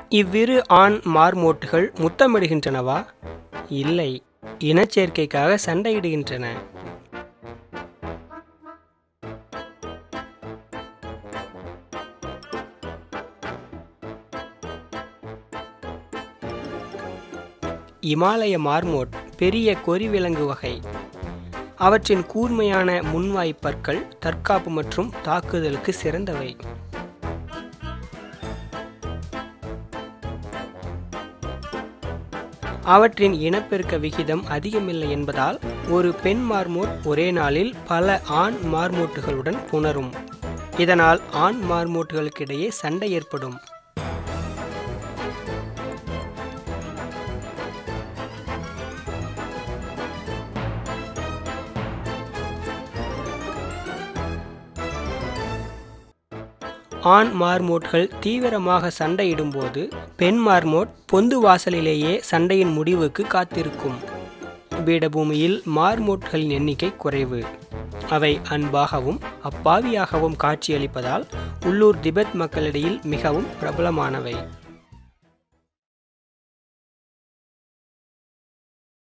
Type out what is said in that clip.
இவ்விரு ஆண் மார்மோட்டுகள் முத்தமிடுகின்றனவா இல்லை இனச்சேர்க்கைக்காக சண்டையிடுகின்றன இமாலய மார்மோட் பெரிய கொறிவிலங்கு வகை அவற்றின் கூர்மையான முன்வாய் பற்கள் தற்காப்பு மற்றும் தாக்குதலுக்கு சிறந்தவை அவற்றின் இனப்பெருக்க விகிதம் அதிகமில்லை என்பதால் ஒரு பெண் மார்மோட் ஒரே நாளில் பல ஆண் மார்மோட்டுகளுடன் புணரும் இதனால் ஆண் மார்மோட்டுகளுக்கிடையே சண்டை ஏற்படும் ஆண் மார்மோட்கள் தீவிரமாக சண்டையிடும்போது பெண் மார்மோட் பொந்து வாசலிலேயே சண்டையின் முடிவுக்கு காத்திருக்கும் பீடபூமியில் மார்மோட்களின் எண்ணிக்கை குறைவு அவை அன்பாகவும் அப்பாவியாகவும் காட்சியளிப்பதால் உள்ளூர் திபெத் மக்களிடையில் மிகவும் பிரபலமானவை